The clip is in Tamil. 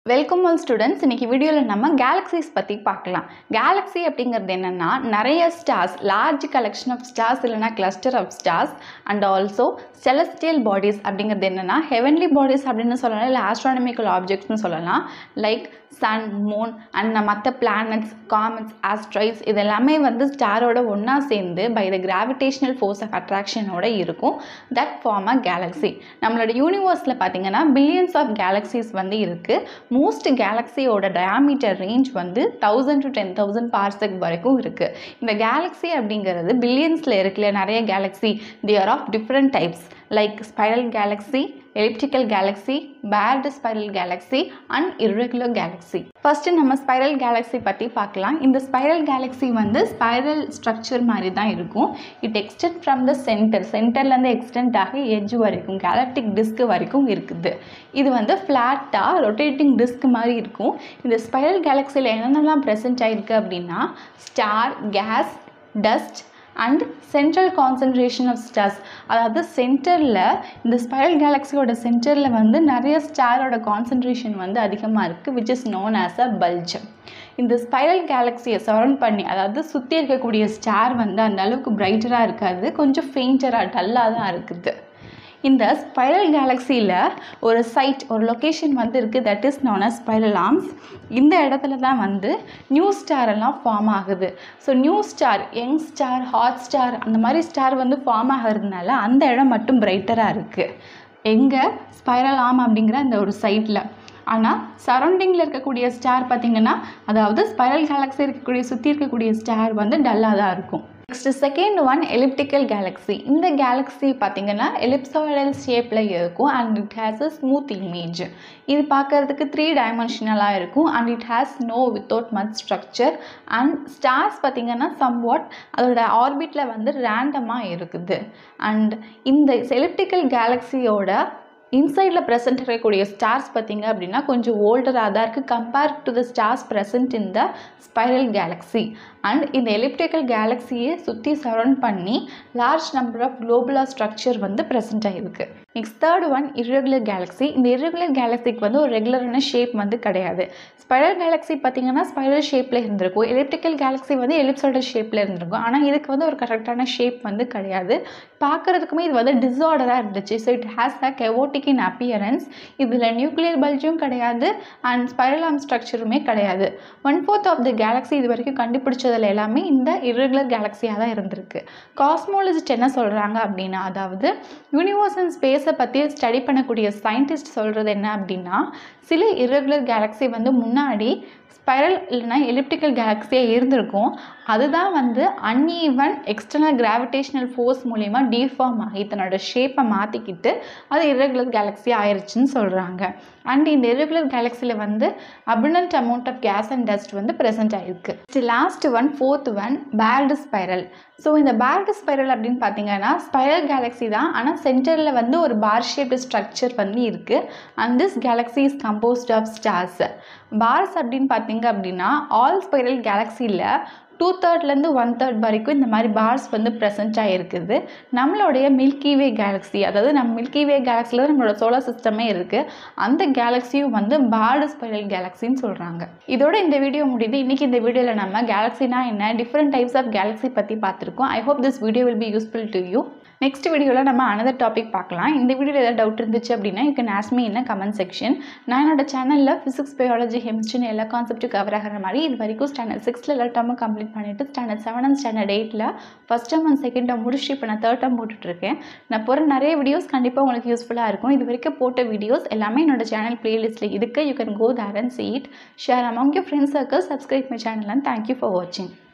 வெல்கம் ஆல் ஸ்டூடெண்ட்ஸ் இன்னைக்கு வீடியோவில் நம்ம கேலக்ஸிஸ் பற்றி பார்க்கலாம் கேலக்ஸி அப்படிங்கிறது என்னென்னா நிறைய stars large collection of stars இல்லைனா cluster of stars and also celestial bodies அப்படிங்கிறது என்னென்னா ஹெவன்லி பாடிஸ் அப்படின்னு சொல்லலாம் இல்லை ஆஸ்ட்ரானமிக்கல் ஆப்ஜெக்ட்ஸ்னு சொல்லலாம் லைக் சன் மூன் அண்ட் மற்ற பிளானட்ஸ் காமெட்ஸ் ஆஸ்ட்ராய்ட்ஸ் இது எல்லாமே வந்து ஸ்டாரோட ஒன்றா சேர்ந்து by the gravitational force of அட்ராக்ஷனோட இருக்கும் தட் ஃபார்ம் அ கேலக்ஸி நம்மளோட யூனிவர்ஸில் பார்த்தீங்கன்னா பில்லியன்ஸ் ஆஃப் கேலக்ஸிஸ் வந்து இருக்குது மோஸ்ட் கேலக்ஸியோட டயாமீட்டர் ரேஞ்ச் வந்து thousand to ten thousand parsec வரைக்கும் இருக்குது இந்த கேலக்ஸி அப்படிங்கிறது பில்லியன்ஸில் இருக்குல்ல நிறைய galaxy they are of different types like spiral galaxy elliptical galaxy barred spiral galaxy and irregular galaxy first நம்ம ஸ்பைரல் கேலக்ஸி பற்றி பார்க்கலாம் இந்த ஸ்பைரல் கேலக்ஸி வந்து ஸ்பைரல் ஸ்ட்ரக்சர் மாதிரி தான் இருக்கும் it extend from the centre சென்டர்லேருந்து எக்ஸ்டெண்ட் ஆகி எட்ஜ் வரைக்கும் கேலக்டிக் டிஸ்க் வரைக்கும் இருக்குது இது வந்து ஃப்ளாட்டாக ரொட்டேட்டிங் டிஸ்க் மாதிரி இருக்கும் இந்த ஸ்பைரல் கேலக்ஸியில் என்னென்னலாம் ப்ரெசென்ட் ஆகிருக்கு அப்படின்னா star gas dust and central concentration of stars அதாவது சென்டரில் இந்த ஸ்பைரல் கேலக்ஸியோட சென்டரில் வந்து நிறைய ஸ்டாரோட கான்சன்ட்ரேஷன் வந்து அதிகமாக இருக்குது which is known as a bulge இந்த ஸ்பைரல் கேலக்ஸியை சரௌண்ட் பண்ணி அதாவது சுற்றி இருக்கக்கூடிய ஸ்டார் வந்து அந்த அளவுக்கு பிரைட்டராக இருக்காது கொஞ்சம் ஃபெயிண்டராக டல்லாக தான் இருக்குது இந்த ஸ்பைரல் கேலக்ஸியில் ஒரு சைட் ஒரு லொக்கேஷன் வந்து இருக்குது that is known as spiral arms இந்த இடத்துல தான் வந்து நியூ ஸ்டார் எல்லாம் ஃபார்ம் ஆகுது so new star young star hot star அந்த மாதிரி ஸ்டார் வந்து ஃபார்ம் ஆகிறதுனால அந்த இடம் மட்டும் பிரைட்டராக இருக்குது எங்கே ஸ்பைரல் ஆர்ம் அப்படிங்கிற அந்த ஒரு சைட்டில் ஆனால் சரௌண்டிங்கில் இருக்கக்கூடிய ஸ்டார் பார்த்தீங்கன்னா அதாவது ஸ்பைரல் கேலக்ஸி இருக்கக்கூடிய சுற்றி இருக்கக்கூடிய ஸ்டார் வந்து டல்லாக தான் இருக்கும் next second one elliptical galaxy இந்த கேலக்ஸி பார்த்தீங்கன்னா எலிப்சாய்டல் ஷேப்பில் இருக்கும் and it has a smooth image இது பார்க்கறதுக்கு த்ரீ டைமென்ஷனலாக இருக்கும் and it has no without much structure and stars பார்த்தீங்கன்னா சம்வாட் அதோட ஆர்பிட்டில் வந்து ரேண்டமாக இருக்குது அண்ட் இந்த எலிப்டிக்கல் கேலக்ஸியோட இன்சைடில் ப்ரெசென்ட் இருக்கக்கூடிய ஸ்டார்ஸ் பார்த்தீங்க அப்படின்னா கொஞ்சம் ஓல்டராக தான் இருக்குது compared to the stars present in the spiral galaxy and இந்த எலிப்டிக்கல் கேலக்ஸியை சுற்றி சரௌண்ட் பண்ணி large number of globular structure வந்து ப்ரெசென்ட் ஆகிருக்கு next third one irregular galaxy இந்த irregular கேலக்ஸிக்கு வந்து ஒரு ரெகுலரான ஷேப் வந்து கிடையாது ஸ்பைரல் கேலக்ஸி பார்த்தீங்கன்னா ஸ்பைரல் ஷேப்பில் இருந்திருக்கும் எலிப்டிக்கல் கேலக்ஸி வந்து எலிப்ஸோட ஷேப்பில் இருந்திருக்கும் ஆனால் இதுக்கு வந்து ஒரு கரெக்டான ஷேப் வந்து கிடையாது பார்க்குறதுக்குமே இது வந்து டிஸார்டராக இருந்துச்சு so it has a chaotic in appearance இதில் நியூக்ளியர் பல்ஜும் கிடையாது அண்ட் ஸ்பைரல் ஆர்ம் ஸ்ட்ரக்சருமே கிடையாது one fourth of the galaxy இது வரைக்கும் கண்டுபிடிச்சதுல எல்லாமே இந்த irregular கேலக்ஸியாக தான் இருந்திருக்கு காஸ்மாலஜிஸ்ட் என்ன சொல்கிறாங்க அப்படின்னா அதாவது யூனிவர்ஸ் அண்ட் ஸ்பேஸை பற்றி ஸ்டடி பண்ணக்கூடிய சயின்டிஸ்ட் சொல்கிறது என்ன அப்படின்னா சில irregular கேலக்ஸி வந்து முன்னாடி ஸ்பைரல் இல்லைனா எலிப்டிக்கல் கேலக்ஸியாக இருந்திருக்கும் அதுதான் வந்து அன்ஈவன் எக்ஸ்டர்னல் கிராவிடேஷனல் ஃபோர்ஸ் மூலிமா டிஃபார்ம் ஆகி தன்னோட ஷேப்பை மாற்றிக்கிட்டு அது irregular கேலக்ஸி ஆயிடுச்சுன்னு சொல்கிறாங்க அண்ட் இந்த irregular கேலக்ஸியில் வந்து abundant amount of gas and dust வந்து ப்ரெசென்ட் ஆகிருக்கு last one fourth one barred spiral so இந்த பேர்டு ஸ்பைரல் அப்படின்னு பார்த்தீங்கன்னா ஸ்பைரல் கேலக்ஸி தான் ஆனால் சென்டரில் வந்து ஒரு பார் ஷேப்டு ஸ்ட்ரக்சர் வந்து இருக்குது and this galaxy is composed of stars bars அப்படின்னு பார்த்தீங்க அப்படின்னா ஆல் ஸ்பைரல் கேலக்ஸியில் டூ தேர்ட்லேருந்து ஒன் தேர்ட் வரைக்கும் இந்த மாதிரி பார்ஸ் வந்து ப்ரெசென்ட் ஆகிருக்குது நம்மளுடைய மில்கி வே கேலக்ஸி அதாவது நம்ம மில்கி வே கேலக்ஸியில் தான் நம்மளோட சோலார் சிஸ்டமே இருக்குது அந்த கேலக்ஸியும் வந்து பார்டு ஸ்பைரல் கேலக்ஸின்னு சொல்கிறாங்க இதோட இந்த வீடியோ முடியுது இன்றைக்கி இந்த வீடியோவில் நம்ம கேலக்ஸினா என்ன டிஃப்ரெண்ட் டைப்ஸ் ஆஃப் கேலக்ஸி பற்றி பார்த்துருக்கோம் I hope this video will be useful to you next வீடியோவில் நம்ம அனதர் டாபிக் பார்க்கலாம் இந்த வீடியோவில் ஏதாவது டவுட் இருந்துச்சு அப்படின்னா யூ கேன் ஆஸ்க் மீ என்ன கமெண்ட் செக்ஷன் நான் என்னோட சேனலில் ஃபிசிக்ஸ் பயாலஜி கெமிஸ்ட்ரின்னு எல்லா கான்செப்ட்டும் கவர் ஆகிற மாதிரி இது வரைக்கும் ஸ்டாண்டர்ட் சிக்ஸ்த்தில் எல்லா டேர்மும் கம்ப்ளீட் பண்ணிவிட்டு ஸ்டாண்டர்ட் செவன் அண்ட் ஸ்டாண்டர்ட் எயிட்டில் first term and second term முடிச்சுட்டு இப்போ நான் தேர்ட் டேர்ம் போட்டுட்ருக்கேன் நான் போகிற நிறைய வீடியோஸ் கண்டிப்பாக உங்களுக்கு யூஸ்ஃபுல்லாக இருக்கும் இது வரைக்கும் போட்ட வீடியோஸ் எல்லாமே என்னோட சேனல் பிளேலிஸ்ட்டில் இருக்குது you can go there and see it share among your friends circle subscribe my channel and thank you for வாட்சிங்